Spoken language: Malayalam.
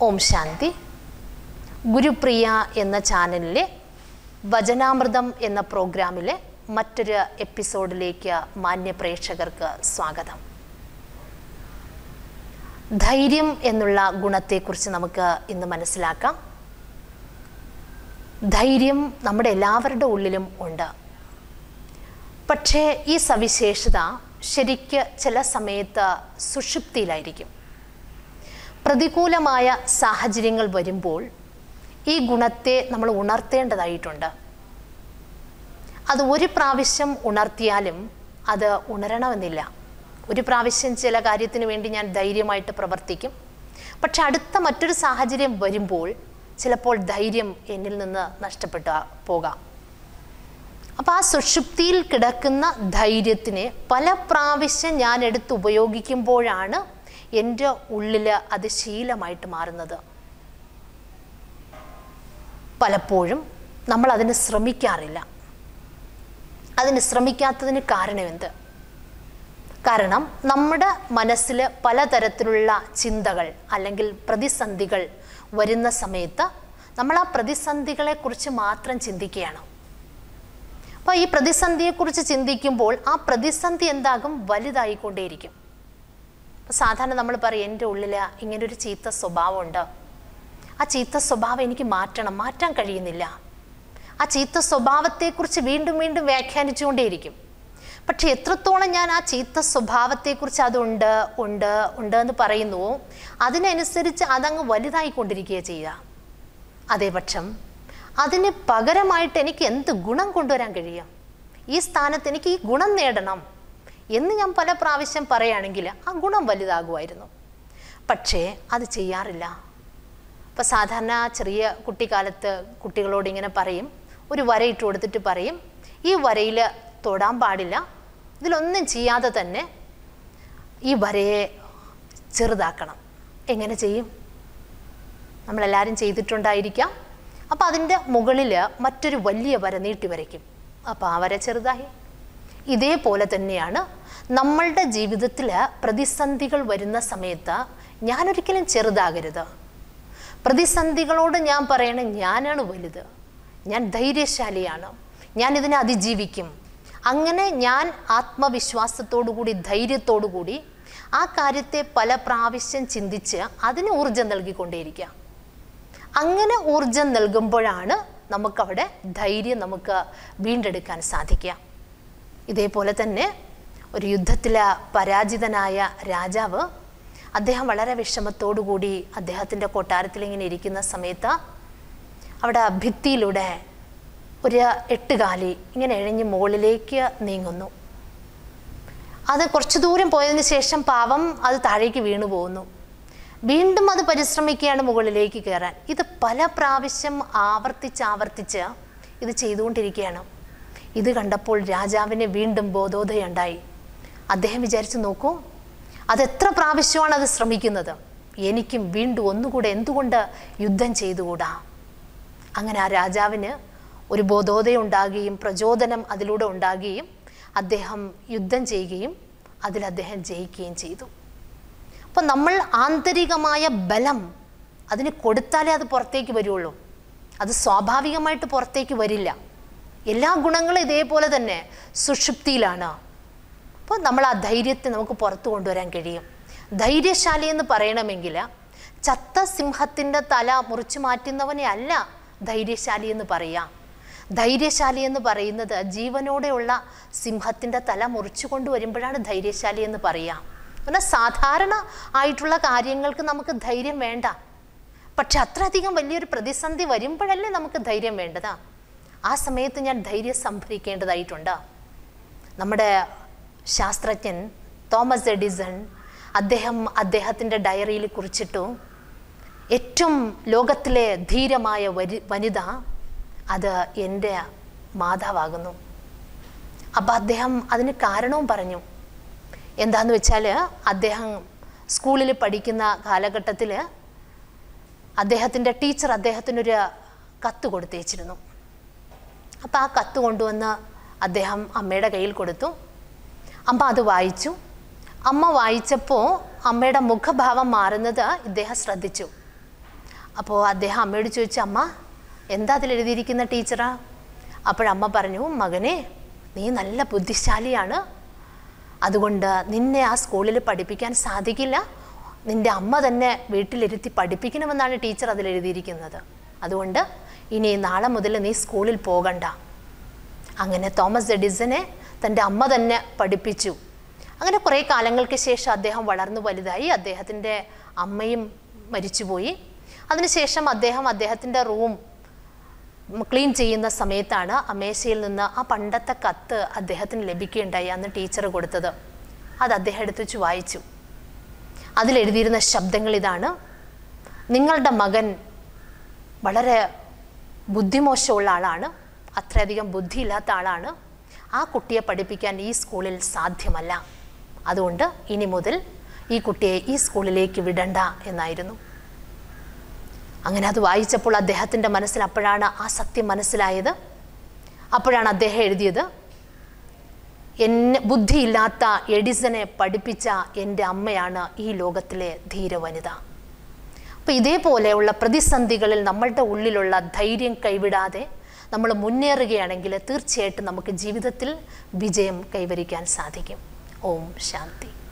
ഓം ശാന്തി ഗുരുപ്രിയ എന്ന ചാനലിലെ വചനാമൃതം എന്ന പ്രോഗ്രാമിലെ മറ്റൊരു എപ്പിസോഡിലേക്ക് മാന്യ പ്രേക്ഷകർക്ക് സ്വാഗതം ധൈര്യം എന്നുള്ള ഗുണത്തെക്കുറിച്ച് നമുക്ക് ഇന്ന് മനസ്സിലാക്കാം ധൈര്യം നമ്മുടെ എല്ലാവരുടെ ഉള്ളിലും ഉണ്ട് പക്ഷേ ഈ സവിശേഷത ശരിക്ക് ചില സമയത്ത് സുഷുപ്തിയിലായിരിക്കും പ്രതികൂലമായ സാഹചര്യങ്ങൾ വരുമ്പോൾ ഈ ഗുണത്തെ നമ്മൾ ഉണർത്തേണ്ടതായിട്ടുണ്ട് അത് ഒരു പ്രാവശ്യം ഉണർത്തിയാലും അത് ഉണരണമെന്നില്ല ഒരു പ്രാവശ്യം ചില കാര്യത്തിന് വേണ്ടി ഞാൻ ധൈര്യമായിട്ട് പ്രവർത്തിക്കും പക്ഷെ അടുത്ത മറ്റൊരു സാഹചര്യം വരുമ്പോൾ ചിലപ്പോൾ ധൈര്യം എന്നിൽ നിന്ന് നഷ്ടപ്പെട്ടു പോകാം അപ്പോൾ ആ സുഷുപ്തിയിൽ കിടക്കുന്ന ധൈര്യത്തിനെ പല പ്രാവശ്യം ഞാൻ എടുത്ത് ഉപയോഗിക്കുമ്പോഴാണ് എൻ്റെ ഉള്ളിൽ അത് ശീലമായിട്ട് മാറുന്നത് പലപ്പോഴും നമ്മൾ അതിന് ശ്രമിക്കാറില്ല അതിന് ശ്രമിക്കാത്തതിന് കാരണം എന്ത് കാരണം നമ്മുടെ മനസ്സിൽ പലതരത്തിലുള്ള ചിന്തകൾ അല്ലെങ്കിൽ പ്രതിസന്ധികൾ വരുന്ന സമയത്ത് നമ്മൾ ആ പ്രതിസന്ധികളെക്കുറിച്ച് മാത്രം ചിന്തിക്കുകയാണ് അപ്പോൾ ഈ പ്രതിസന്ധിയെക്കുറിച്ച് ചിന്തിക്കുമ്പോൾ ആ പ്രതിസന്ധി എന്താകും വലുതായിക്കൊണ്ടേയിരിക്കും അപ്പോൾ സാധാരണ നമ്മൾ പറയും എൻ്റെ ഉള്ളിൽ ഇങ്ങനൊരു ചീത്ത സ്വഭാവമുണ്ട് ആ ചീത്ത സ്വഭാവം എനിക്ക് മാറ്റണം മാറ്റാൻ കഴിയുന്നില്ല ആ ചീത്ത സ്വഭാവത്തെക്കുറിച്ച് വീണ്ടും വീണ്ടും വ്യാഖ്യാനിച്ചുകൊണ്ടേയിരിക്കും പക്ഷെ എത്രത്തോളം ഞാൻ ആ ചീത്ത സ്വഭാവത്തെക്കുറിച്ച് അതുണ്ട് ഉണ്ട് ഉണ്ട് എന്ന് പറയുന്നുവോ അതിനനുസരിച്ച് അതങ്ങ് വലുതായിക്കൊണ്ടിരിക്കുകയാണ് ചെയ്യുക അതേപക്ഷം അതിന് പകരമായിട്ട് എനിക്ക് എന്ത് ഗുണം കൊണ്ടുവരാൻ കഴിയും ഈ സ്ഥാനത്ത് എനിക്ക് ഈ ഗുണം നേടണം എന്ന് ഞാൻ പല പ്രാവശ്യം പറയുകയാണെങ്കിൽ ആ ഗുണം വലുതാകുമായിരുന്നു പക്ഷേ അത് ചെയ്യാറില്ല ഇപ്പം സാധാരണ ചെറിയ കുട്ടിക്കാലത്ത് കുട്ടികളോട് ഇങ്ങനെ പറയും ഒരു വരയിട്ട് കൊടുത്തിട്ട് പറയും ഈ വരയിൽ തൊടാൻ പാടില്ല ഇതിലൊന്നും ചെയ്യാതെ തന്നെ ഈ വരയെ ചെറുതാക്കണം എങ്ങനെ ചെയ്യും നമ്മളെല്ലാവരും ചെയ്തിട്ടുണ്ടായിരിക്കാം അപ്പോൾ അതിൻ്റെ മുകളിൽ മറ്റൊരു വലിയ വര നീട്ടി വരയ്ക്കും അപ്പോൾ ആ വര ചെറുതായി ഇതേപോലെ തന്നെയാണ് നമ്മളുടെ ജീവിതത്തിൽ പ്രതിസന്ധികൾ വരുന്ന സമയത്ത് ഞാനൊരിക്കലും ചെറുതാകരുത് പ്രതിസന്ധികളോട് ഞാൻ പറയണേ ഞാനാണ് വലുത് ഞാൻ ധൈര്യശാലിയാണ് ഞാൻ ഇതിനെ അതിജീവിക്കും അങ്ങനെ ഞാൻ ആത്മവിശ്വാസത്തോടുകൂടി ധൈര്യത്തോടുകൂടി ആ കാര്യത്തെ പല പ്രാവശ്യം ചിന്തിച്ച് അതിന് ഊർജം നൽകിക്കൊണ്ടേയിരിക്കുക അങ്ങനെ ഊർജം നൽകുമ്പോഴാണ് നമുക്കവിടെ ധൈര്യം നമുക്ക് വീണ്ടെടുക്കാൻ സാധിക്കുക ഇതേപോലെ തന്നെ ഒരു യുദ്ധത്തിൽ പരാജിതനായ രാജാവ് അദ്ദേഹം വളരെ വിഷമത്തോടുകൂടി അദ്ദേഹത്തിൻ്റെ കൊട്ടാരത്തിൽ ഇങ്ങനെ ഇരിക്കുന്ന സമയത്ത് അവിടെ ഭിത്തിയിലൂടെ ഒരു എട്ടുകാലി ഇങ്ങനെ എഴഞ്ഞ് മുകളിലേക്ക് നീങ്ങുന്നു അത് കുറച്ചു ദൂരം പോയതിന് ശേഷം പാവം അത് താഴേക്ക് വീണു പോകുന്നു വീണ്ടും അത് പരിശ്രമിക്കുകയാണ് മുകളിലേക്ക് കയറാൻ ഇത് പല പ്രാവശ്യം ആവർത്തിച്ച് ആവർത്തിച്ച് ഇത് ചെയ്തുകൊണ്ടിരിക്കുകയാണ് ഇത് കണ്ടപ്പോൾ രാജാവിന് വീണ്ടും ബോധോദയം ഉണ്ടായി അദ്ദേഹം വിചാരിച്ചു നോക്കൂ അതെത്ര പ്രാവശ്യമാണ് അത് ശ്രമിക്കുന്നത് എനിക്കും വീണ്ടും ഒന്നുകൂടെ എന്തുകൊണ്ട് യുദ്ധം ചെയ്തുകൂടാ അങ്ങനെ ആ രാജാവിന് ഒരു ബോധോദയം ഉണ്ടാകുകയും പ്രചോദനം അതിലൂടെ ഉണ്ടാകുകയും അദ്ദേഹം യുദ്ധം ചെയ്യുകയും അതിൽ അദ്ദേഹം ജയിക്കുകയും ചെയ്തു അപ്പം നമ്മൾ ആന്തരികമായ ബലം അതിന് കൊടുത്താലേ അത് പുറത്തേക്ക് വരുള്ളൂ അത് സ്വാഭാവികമായിട്ട് പുറത്തേക്ക് വരില്ല എല്ലാ ഗുണങ്ങളും ഇതേപോലെ തന്നെ സുഷുപ്തിയിലാണ് അപ്പോൾ നമ്മൾ ആ ധൈര്യത്തെ നമുക്ക് പുറത്തു കൊണ്ടുവരാൻ കഴിയും ധൈര്യശാലി എന്ന് പറയണമെങ്കിൽ ചത്ത സിംഹത്തിൻ്റെ തല മുറിച്ചു മാറ്റുന്നവനെ അല്ല ധൈര്യശാലി എന്ന് പറയാം ധൈര്യശാലി എന്ന് പറയുന്നത് ജീവനോടെയുള്ള സിംഹത്തിൻ്റെ തല മുറിച്ചു കൊണ്ടുവരുമ്പോഴാണ് ധൈര്യശാലി എന്ന് പറയാം എന്നാൽ സാധാരണ ആയിട്ടുള്ള കാര്യങ്ങൾക്ക് നമുക്ക് ധൈര്യം വേണ്ട പക്ഷെ അത്രയധികം വലിയൊരു പ്രതിസന്ധി വരുമ്പോഴല്ലേ നമുക്ക് ധൈര്യം വേണ്ടതാ ആ സമയത്ത് ഞാൻ ധൈര്യം സംഭരിക്കേണ്ടതായിട്ടുണ്ട് നമ്മുടെ ശാസ്ത്രജ്ഞൻ തോമസ് എഡിസൺ അദ്ദേഹം അദ്ദേഹത്തിൻ്റെ ഡയറിയിൽ കുറിച്ചിട്ടു ഏറ്റവും ലോകത്തിലെ ധീരമായ വരി വനിത അത് എൻ്റെ മാതാവാകുന്നു അപ്പോൾ അദ്ദേഹം അതിന് കാരണവും പറഞ്ഞു എന്താന്ന് വെച്ചാൽ അദ്ദേഹം സ്കൂളിൽ പഠിക്കുന്ന കാലഘട്ടത്തിൽ അദ്ദേഹത്തിൻ്റെ ടീച്ചർ അദ്ദേഹത്തിനൊരു കത്ത് കൊടുത്തേച്ചിരുന്നു അപ്പോൾ ആ കത്ത് കൊണ്ടുവന്ന് അദ്ദേഹം അമ്മയുടെ കയ്യിൽ കൊടുത്തു അമ്മ അത് വായിച്ചു അമ്മ വായിച്ചപ്പോൾ അമ്മയുടെ മുഖഭാവം മാറുന്നത് ഇദ്ദേഹം ശ്രദ്ധിച്ചു അപ്പോൾ അദ്ദേഹം അമ്മയോട് ചോദിച്ചു അമ്മ എന്താ അതിൽ എഴുതിയിരിക്കുന്ന ടീച്ചറാ അപ്പോഴമ്മ പറഞ്ഞു മകനെ നീ നല്ല ബുദ്ധിശാലിയാണ് അതുകൊണ്ട് നിന്നെ ആ സ്കൂളിൽ പഠിപ്പിക്കാൻ സാധിക്കില്ല നിന്റെ അമ്മ തന്നെ വീട്ടിലിരുത്തി പഠിപ്പിക്കണമെന്നാണ് ടീച്ചർ അതിൽ എഴുതിയിരിക്കുന്നത് അതുകൊണ്ട് ഇനി നാളെ മുതൽ നീ സ്കൂളിൽ പോകണ്ട അങ്ങനെ തോമസ് എഡിസനെ തൻ്റെ അമ്മ തന്നെ പഠിപ്പിച്ചു അങ്ങനെ കുറേ കാലങ്ങൾക്ക് ശേഷം അദ്ദേഹം വളർന്നു വലുതായി അദ്ദേഹത്തിൻ്റെ അമ്മയും മരിച്ചുപോയി അതിനുശേഷം അദ്ദേഹം അദ്ദേഹത്തിൻ്റെ റൂം ക്ലീൻ ചെയ്യുന്ന സമയത്താണ് അമേശയിൽ നിന്ന് ആ പണ്ടത്തെ കത്ത് അദ്ദേഹത്തിന് ലഭിക്കുകയുണ്ടായി അന്ന് ടീച്ചർ കൊടുത്തത് അത് അദ്ദേഹം എടുത്ത് വെച്ച് വായിച്ചു അതിലെഴുതിയിരുന്ന ശബ്ദങ്ങൾ ഇതാണ് നിങ്ങളുടെ മകൻ വളരെ ബുദ്ധിമോശമുള്ള ആളാണ് അത്രയധികം ബുദ്ധിയില്ലാത്ത ആളാണ് ആ കുട്ടിയെ പഠിപ്പിക്കാൻ ഈ സ്കൂളിൽ സാധ്യമല്ല അതുകൊണ്ട് ഇനി മുതൽ ഈ കുട്ടിയെ ഈ സ്കൂളിലേക്ക് വിടണ്ട എന്നായിരുന്നു അങ്ങനെ അത് വായിച്ചപ്പോൾ അദ്ദേഹത്തിൻ്റെ മനസ്സിൽ അപ്പോഴാണ് ആ സത്യം മനസ്സിലായത് അപ്പോഴാണ് അദ്ദേഹം എഴുതിയത് എന്നെ ബുദ്ധിയില്ലാത്ത എഡിസനെ പഠിപ്പിച്ച എൻ്റെ അമ്മയാണ് ഈ ലോകത്തിലെ ധീരവനിത അപ്പോൾ ഇതേപോലെയുള്ള പ്രതിസന്ധികളിൽ നമ്മളുടെ ഉള്ളിലുള്ള ധൈര്യം കൈവിടാതെ നമ്മൾ മുന്നേറുകയാണെങ്കിൽ തീർച്ചയായിട്ടും നമുക്ക് ജീവിതത്തിൽ വിജയം കൈവരിക്കാൻ സാധിക്കും ഓം ശാന്തി